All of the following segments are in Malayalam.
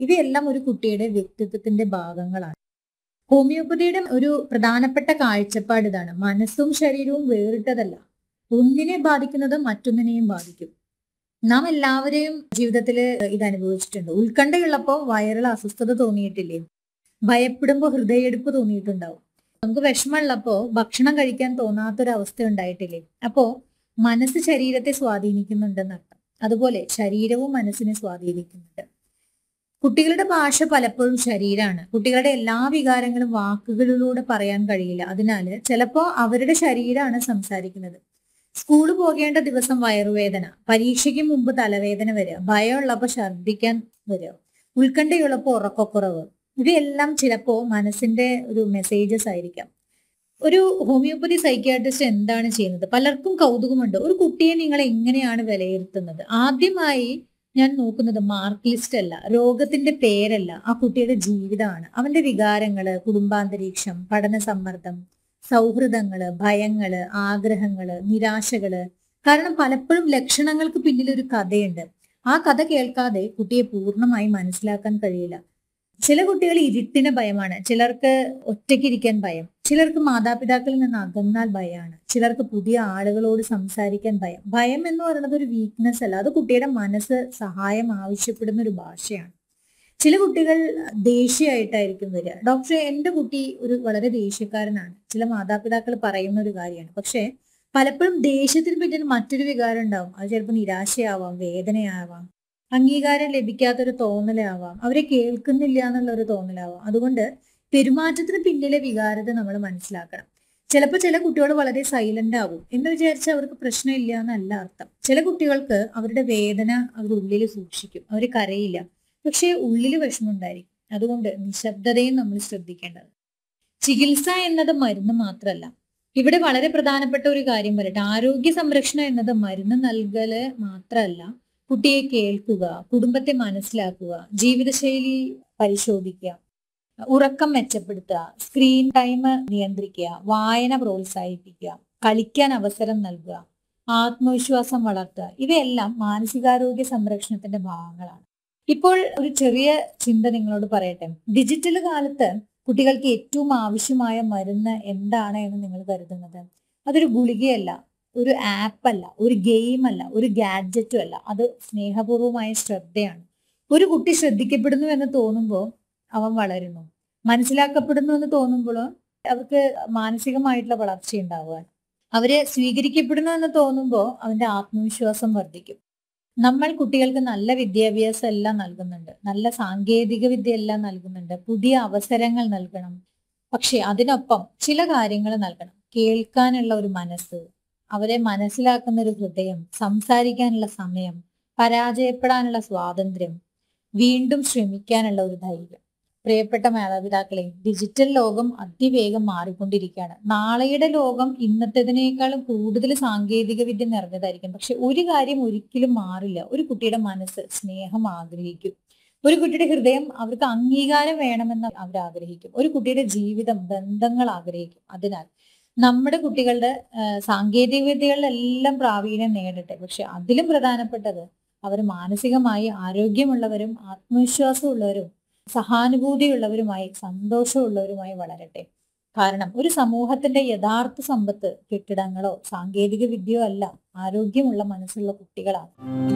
ഇവയെല്ലാം ഒരു കുട്ടിയുടെ വ്യക്തിത്വത്തിന്റെ ഭാഗങ്ങളാണ് ഹോമിയോപ്പതിയുടെ ഒരു പ്രധാനപ്പെട്ട കാഴ്ചപ്പാട് ഇതാണ് മനസ്സും ശരീരവും വേറിട്ടതല്ല ഒന്നിനെ ബാധിക്കുന്നത് മറ്റൊന്നിനെയും ബാധിക്കും നാം എല്ലാവരെയും ജീവിതത്തിൽ ഇത് അനുഭവിച്ചിട്ടുണ്ട് ഉത്കണ്ഠയുള്ളപ്പോൾ വയറിൽ അസ്വസ്ഥത തോന്നിയിട്ടില്ലേ ഭയപ്പെടുമ്പോൾ ഹൃദയമെടുപ്പ് തോന്നിയിട്ടുണ്ടാവും നമുക്ക് വിഷമമുള്ളപ്പോ ഭക്ഷണം കഴിക്കാൻ തോന്നാത്തൊരവസ്ഥ ഉണ്ടായിട്ടില്ലേ അപ്പോ മനസ്സ് ശരീരത്തെ സ്വാധീനിക്കുന്നുണ്ടെന്നർത്ഥം അതുപോലെ ശരീരവും മനസ്സിനെ സ്വാധീനിക്കുന്നുണ്ട് കുട്ടികളുടെ ഭാഷ പലപ്പോഴും ശരീരമാണ് കുട്ടികളുടെ എല്ലാ വികാരങ്ങളും വാക്കുകളിലൂടെ പറയാൻ കഴിയില്ല അതിനാല് ചിലപ്പോ അവരുടെ ശരീരമാണ് സംസാരിക്കുന്നത് സ്കൂളിൽ പോകേണ്ട ദിവസം വയറുവേദന പരീക്ഷയ്ക്ക് മുമ്പ് തലവേദന വരിക ഭയമുള്ളപ്പോ ഛർദ്ദിക്കാൻ വരിക ഉത്കണ്ഠയുള്ളപ്പോ ഉറക്കക്കുറവ് ഇവയെല്ലാം ചിലപ്പോ മനസ്സിന്റെ ഒരു മെസ്സേജസ് ആയിരിക്കാം ഒരു ഹോമിയോപ്പതി സൈക്യാട്രിസ്റ്റ് എന്താണ് ചെയ്യുന്നത് പലർക്കും കൗതുകമുണ്ട് ഒരു കുട്ടിയെ നിങ്ങൾ എങ്ങനെയാണ് വിലയിരുത്തുന്നത് ആദ്യമായി ഞാൻ നോക്കുന്നത് മാർക്ക് ലിസ്റ്റ് അല്ല രോഗത്തിന്റെ പേരല്ല ആ കുട്ടിയുടെ ജീവിതമാണ് അവന്റെ വികാരങ്ങള് കുടുംബാന്തരീക്ഷം പഠന സമ്മർദ്ദം സൗഹൃദങ്ങള് ഭയങ്ങള് ആഗ്രഹങ്ങള് നിരാശകള് കാരണം പലപ്പോഴും ലക്ഷണങ്ങൾക്ക് പിന്നിൽ ഒരു കഥയുണ്ട് ആ കഥ കേൾക്കാതെ കുട്ടിയെ പൂർണ്ണമായി മനസ്സിലാക്കാൻ കഴിയില്ല ചില കുട്ടികൾ ഇരുട്ടിന് ഭയമാണ് ചിലർക്ക് ഒറ്റയ്ക്കിരിക്കാൻ ഭയം ചിലർക്ക് മാതാപിതാക്കളിൽ നിന്ന് അകന്നാൽ ഭയമാണ് ചിലർക്ക് പുതിയ ആളുകളോട് സംസാരിക്കാൻ ഭയം ഭയം എന്ന് പറയുന്നത് ഒരു വീക്ക്നെസ് അല്ല അത് കുട്ടിയുടെ മനസ്സ് സഹായം ആവശ്യപ്പെടുന്ന ഒരു ഭാഷയാണ് ചില കുട്ടികൾ ദേഷ്യമായിട്ടായിരിക്കും വരിക ഡോക്ടറെ എൻ്റെ കുട്ടി ഒരു വളരെ ദേഷ്യക്കാരനാണ് ചില മാതാപിതാക്കൾ പറയുന്ന ഒരു കാര്യമാണ് പക്ഷെ പലപ്പോഴും ദേഷ്യത്തിന് പിന്നിൽ മറ്റൊരു വികാരം ഉണ്ടാവും അത് ചിലപ്പോൾ നിരാശയാവാം വേദനയാവാം അംഗീകാരം ലഭിക്കാത്തൊരു തോന്നലാവാം അവരെ കേൾക്കുന്നില്ല എന്നുള്ള ഒരു തോന്നലാവാം അതുകൊണ്ട് പെരുമാറ്റത്തിന് പിന്നിലെ വികാരത നമ്മൾ മനസ്സിലാക്കണം ചിലപ്പോൾ ചില കുട്ടികൾ വളരെ സൈലന്റ് ആവും എന്ന് വിചാരിച്ച് അവർക്ക് പ്രശ്നമില്ല എന്നല്ല അർത്ഥം ചില കുട്ടികൾക്ക് അവരുടെ വേദന അവരുടെ ഉള്ളിൽ സൂക്ഷിക്കും അവർ കരയില്ല പക്ഷേ ഉള്ളിൽ വിഷമമുണ്ടായിരിക്കും അതുകൊണ്ട് നിശബ്ദതയും നമ്മൾ ശ്രദ്ധിക്കേണ്ടത് ചികിത്സ എന്നത് മരുന്ന് മാത്രമല്ല ഇവിടെ വളരെ പ്രധാനപ്പെട്ട ഒരു കാര്യം പറയട്ടെ ആരോഗ്യ സംരക്ഷണം എന്നത് മരുന്ന് നൽകല് മാത്രമല്ല കുട്ടിയെ കേൾക്കുക കുടുംബത്തെ മനസ്സിലാക്കുക ജീവിതശൈലി പരിശോധിക്കുക ഉറക്കം മെച്ചപ്പെടുത്തുക സ്ക്രീൻ ടൈം നിയന്ത്രിക്കുക വായന പ്രോത്സാഹിപ്പിക്കുക കളിക്കാൻ അവസരം നൽകുക ആത്മവിശ്വാസം വളർത്തുക ഇവയെല്ലാം മാനസികാരോഗ്യ സംരക്ഷണത്തിന്റെ ഭാഗങ്ങളാണ് ഇപ്പോൾ ഒരു ചെറിയ ചിന്ത നിങ്ങളോട് പറയട്ടെ ഡിജിറ്റൽ കാലത്ത് കുട്ടികൾക്ക് ഏറ്റവും ആവശ്യമായ മരുന്ന് എന്താണ് എന്ന് നിങ്ങൾ കരുതുന്നത് അതൊരു ഗുളികയല്ല ഒരു ആപ്പ് അല്ല ഒരു ഗെയിം അല്ല ഒരു ഗാഡ്ജറ്റും അല്ല അത് സ്നേഹപൂർവമായ ശ്രദ്ധയാണ് ഒരു കുട്ടി ശ്രദ്ധിക്കപ്പെടുന്നു എന്ന് തോന്നുമ്പോൾ അവൻ വളരുന്നു മനസ്സിലാക്കപ്പെടുന്നു എന്ന് തോന്നുമ്പോൾ അവർക്ക് മാനസികമായിട്ടുള്ള വളർച്ച ഉണ്ടാവുകയാണ് അവര് സ്വീകരിക്കപ്പെടുന്നു എന്ന് തോന്നുമ്പോൾ അവന്റെ ആത്മവിശ്വാസം വർദ്ധിക്കും നമ്മൾ കുട്ടികൾക്ക് നല്ല വിദ്യാഭ്യാസം എല്ലാം നൽകുന്നുണ്ട് നല്ല സാങ്കേതിക വിദ്യ എല്ലാം നൽകുന്നുണ്ട് പുതിയ അവസരങ്ങൾ നൽകണം പക്ഷെ അതിനൊപ്പം ചില കാര്യങ്ങൾ നൽകണം കേൾക്കാനുള്ള ഒരു മനസ്സ് അവരെ മനസ്സിലാക്കുന്ന ഒരു ഹൃദയം സംസാരിക്കാനുള്ള സമയം പരാജയപ്പെടാനുള്ള സ്വാതന്ത്ര്യം വീണ്ടും ശ്രമിക്കാനുള്ള ഒരു ധൈര്യം പ്രിയപ്പെട്ട മാതാപിതാക്കളെ ഡിജിറ്റൽ ലോകം അതിവേഗം മാറിക്കൊണ്ടിരിക്കുകയാണ് നാളെയുടെ ലോകം ഇന്നത്തേതിനേക്കാളും കൂടുതൽ സാങ്കേതിക വിദ്യ നിറഞ്ഞതായിരിക്കും പക്ഷെ ഒരു കാര്യം ഒരിക്കലും മാറില്ല ഒരു കുട്ടിയുടെ മനസ്സ് സ്നേഹം ആഗ്രഹിക്കും ഒരു കുട്ടിയുടെ ഹൃദയം അവർക്ക് അംഗീകാരം വേണമെന്ന് അവർ ആഗ്രഹിക്കും ഒരു കുട്ടിയുടെ ജീവിതം ബന്ധങ്ങൾ ആഗ്രഹിക്കും അതിനാൽ നമ്മുടെ കുട്ടികളുടെ സാങ്കേതിക വിദ്യകളിലെല്ലാം പ്രാവീണ്യം നേടട്ടെ പക്ഷെ അതിലും പ്രധാനപ്പെട്ടത് അവർ മാനസികമായി ആരോഗ്യമുള്ളവരും ആത്മവിശ്വാസമുള്ളവരും സഹാനുഭൂതിയുള്ളവരുമായി സന്തോഷമുള്ളവരുമായി വളരട്ടെ കാരണം ഒരു സമൂഹത്തിന്റെ യഥാർത്ഥ സമ്പത്ത് കെട്ടിടങ്ങളോ സാങ്കേതിക വിദ്യയോ അല്ല ആരോഗ്യമുള്ള മനസ്സുള്ള കുട്ടികളാണ്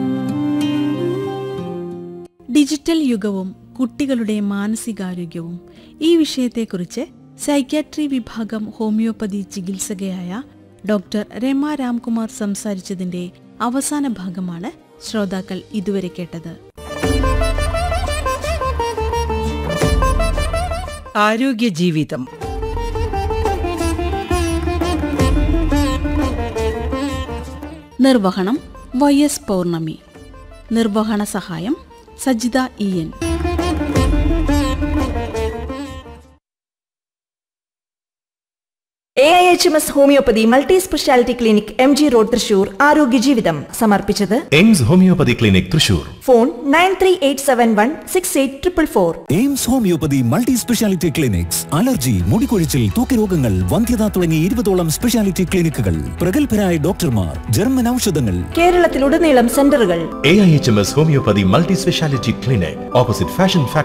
ഡിജിറ്റൽ യുഗവും കുട്ടികളുടെ മാനസികാരോഗ്യവും ഈ വിഷയത്തെക്കുറിച്ച് സൈക്യാട്രി വിഭാഗം ഹോമിയോപ്പതി ചികിത്സകയായ ഡോക്ടർ രമ രാംകുമാർ സംസാരിച്ചതിന്റെ അവസാന ഭാഗമാണ് ശ്രോതാക്കൾ ഇതുവരെ കേട്ടത് ആരോഗ്യ ജീവിതം നിർവഹണം വൈ എസ് പൗർണമി നിർവഹണ സഹായം Sajitha E N A I H M S homoeopathy multi speciality clinic M G road Thrissur ആരോഗ്യ ജീവിതം സമർപ്പിച്ചത് AIMS homoeopathy clinic Thrissur phone nine three eight seven one six eight triple four AIMS homoeopathy multi speciality clinics allergy മുടികൊഴിച്ചിൽ തൂക്കരോഗങ്ങൾ വന്ധ്യത തുടങ്ങി ഇരുപതോളം സ്പെഷ്യാലിറ്റി ക്ലിനിക്കുകൾ പ്രഗത്ഭരായ ഡോക്ടർമാർ ജർമ്മൻ ഔഷധങ്ങൾ കേരളത്തിലുടനീളം സെന്ററുകൾ A I H M S homoeopathy multi speciality clinic opposite fashion